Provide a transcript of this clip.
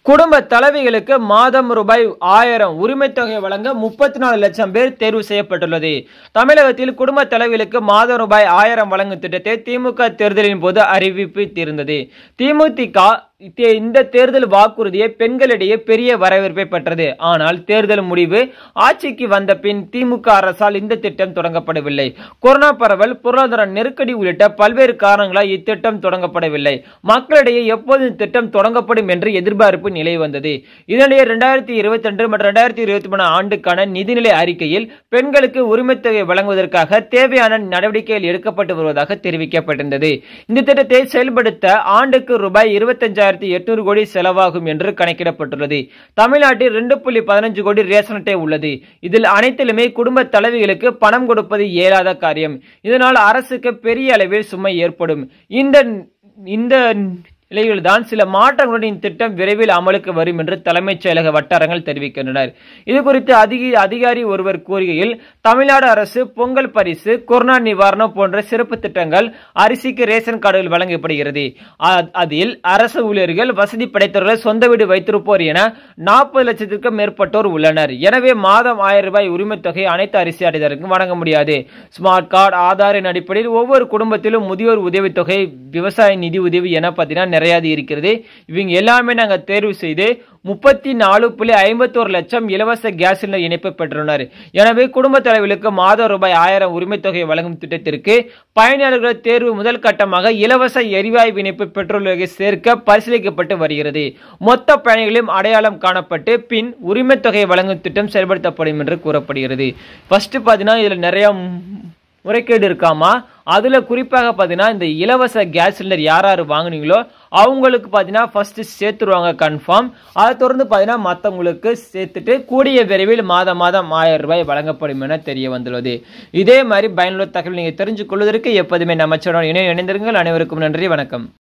குடும்ப தலைவிகளுக்கு மாதம் ரூபாய் ஆயிரம் உரிமை தொகை வழங்க முப்பத்தி நாலு லட்சம் பேர் தேர்வு செய்யப்பட்டுள்ளது தமிழகத்தில் குடும்ப தலைவிகளுக்கு மாதம் ரூபாய் ஆயிரம் வழங்கும் திட்டத்தை திமுக தேர்தலின் போது அறிவிப்பித்திருந்தது திமுக தே- இந்த தேர்தல் வாக்குறுதியை பெண்களிடையே பெரிய வரவேற்பை பெற்றது ஆனால் தேர்தல் முடிவு ஆட்சிக்கு வந்த பின் திமுக அரசால் இந்த திட்டம் தொடங்கப்படவில்லை கொரோனா பரவல் பொருளாதார நெருக்கடி உள்ளிட்ட பல்வேறு காரணங்களால் இத்திட்டம் தொடங்கப்படவில்லை மக்களிடையே எப்போது இந்த திட்டம் தொடங்கப்படும் என்று எதிர்பார்ப்பு நிலை வந்தது இதனிடையே இரண்டாயிரத்தி இருபத்தி ரெண்டு மற்றும் இரண்டாயிரத்தி இருபத்தி மூணு ஆண்டுக்கான நிதிநிலை அறிக்கையில் பெண்களுக்கு உரிமைத் தொகை வழங்குவதற்காக தேவையான நடவடிக்கைகள் எடுக்கப்பட்டு வருவதாக தெரிவிக்கப்பட்டிருந்தது இந்த திட்டத்தை செயல்படுத்த ஆண்டுக்கு ரூபாய் இருபத்தஞ்சாயிரத்தி எட்நூறு கோடி செலவாகும் என்று கணக்கிடப்பட்டுள்ளது தமிழ்நாட்டில் ரெண்டு புள்ளி பதினஞ்சு கோடி ரேஷன் அட்டை உள்ளது இதில் அனைத்திலுமே குடும்ப தலைவிகளுக்கு பணம் கொடுப்பது இயலாத காரியம் இதனால் அரசுக்கு பெரிய அளவில் சுமை ஏற்படும் இந்த இந்த நிலையில்தான் சில மாற்றங்களுடன் இந்த திட்டம் விரைவில் அமலுக்கு வரும் என்று தலைமைச் செயலக வட்டாரங்கள் தெரிவிக்கின்றனர் இது குறித்து அதிக அதிகாரி ஒருவர் கூறுகையில் தமிழ்நாடு அரசு பொங்கல் பரிசு கொரோனா நிவாரணம் போன்ற சிறப்பு திட்டங்கள் அரிசிக்கு ரேஷன் கார்டுகள் வழங்கப்படுகிறது அ- அதில் அரசு ஊழியர்கள் வசதி படைத்தவர்கள் சொந்த வீடு வைத்திருப்போர் என நாற்பது லட்சத்திற்கும் மேற்பட்டோர் உள்ளனர் எனவே மாதம் ஆயிரம் ரூபாய் உரிமைத் தொகை அனைத்து அரிசி அடைதலுக்கும் வழங்க முடியாது ஸ்மார்ட் கார்டு ஆதாரின் அடிப்படையில் ஒவ்வொரு குடும்பத்திலும் முதியோர் உதவித்தொகை விவசாய நிதி உதவி என பார்த்தீங்கன்னா நிறைய இருக்கிறது இவங்க எல்லாமே நாங்கள் தேர்வு செய்து முப்பத்தி நாலு புள்ளி ஐம்பத்தோரு லட்சம் இலவச கேஸ் சிலிண்டர் இணைப்பு பெற்றுள்ளனர் எனவே குடும்ப தலைவர்களுக்கு மாத ரூபாய் ஆயிரம் உரிமைத் தொகை வழங்கும் திட்டத்திற்கு பயனாளர்கள் தேர்வு முதல் கட்டமாக இலவச எரிவாயு இணைப்பு பெட்ரோலுக்கு சேர்க்க பரிசீலிக்கப்பட்டு வருகிறது மொத்த பயணிகளையும் அடையாளம் காணப்பட்டு பின் உரிமைத் தொகை வழங்கும் திட்டம் செயல்படுத்தப்படும் என்று கூறப்படுகிறது ஃபர்ஸ்ட் பார்த்தீங்கன்னா இதில் நிறைய முறைகேடு இருக்காமா அதுல குறிப்பாக பார்த்தீங்கன்னா இந்த இலவச கேஸ் சிலிண்டர் யார் யார் வாங்குனீங்களோ அவங்களுக்கு பார்த்தீங்கன்னா ஃபர்ஸ்ட் சேர்த்துருவாங்க கன்ஃபார்ம் அதை தொடர்ந்து பார்த்தீங்கன்னா மற்றவங்களுக்கு சேர்த்துட்டு கூடிய விரைவில் மாதம் மாதம் ஆயிரம் ரூபாய் வழங்கப்படும் என தெரிய வந்துள்ளது இதே மாதிரி பயனுள்ள தகவல் நீங்கள் தெரிஞ்சு கொள்வதற்கு எப்போதுமே நம்ம சேனல் இணைய இணைந்திருங்கள் அனைவருக்கும் நன்றி வணக்கம்